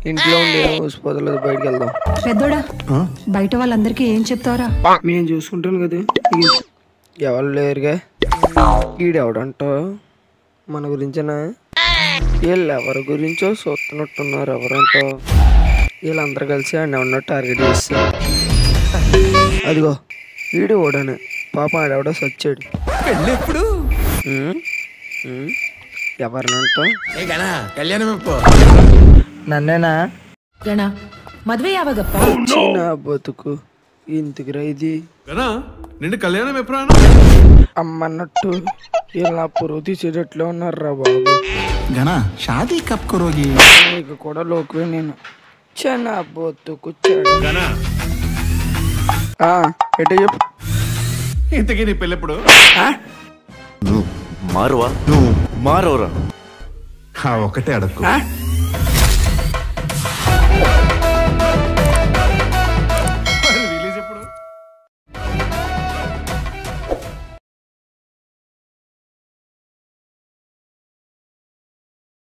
ఇంట్లో ఉండి ఏం ఊసిపోతలేదు బయటికి వెళ్దాం పెద్దోడా బయట వాళ్ళందరికీ ఏం చెప్తావరా నేను చూసుకుంటాను కదా ఇక ఎవరు లేరుగా ఈడెవడంటో మన గురించేనా వీళ్ళు ఎవరి గురించో చూస్తున్నట్టున్నారు ఎవరంటో వీళ్ళందరూ కలిసి ఆయన ఉన్న టార్గెట్ చేస్తారు అదిగో వీడు ఓడాను పాప ఆడెవడో సచ్చాడు పెళ్ళెప్పుడు ఉమ్, ఉమ్, ఎవరినంటో ఏ గనా కళ్యాణం ఎప్పుడు నన్నేనా గణ మద్వే యావగప్ప చిన్న బతుకు ఇంటికి ఇది కదా నిండు కళ్యాణం ఎప్పుడు అమ్మన్నట్టు ఇలా పురుగు తీసేటట్లు ఉన్నారా బాబు घना शादी कब करोगी నీకు కూడా లోకువే నేను చిన్న బతుకు చెడు. ఆ, ఎటో చెప్పు ఇంతకీ నీ పెళ్ళెప్పుడు నువ్వు మారువా నువ్వు మారవరా हाँ ఒకటే అడక్కు ఆ?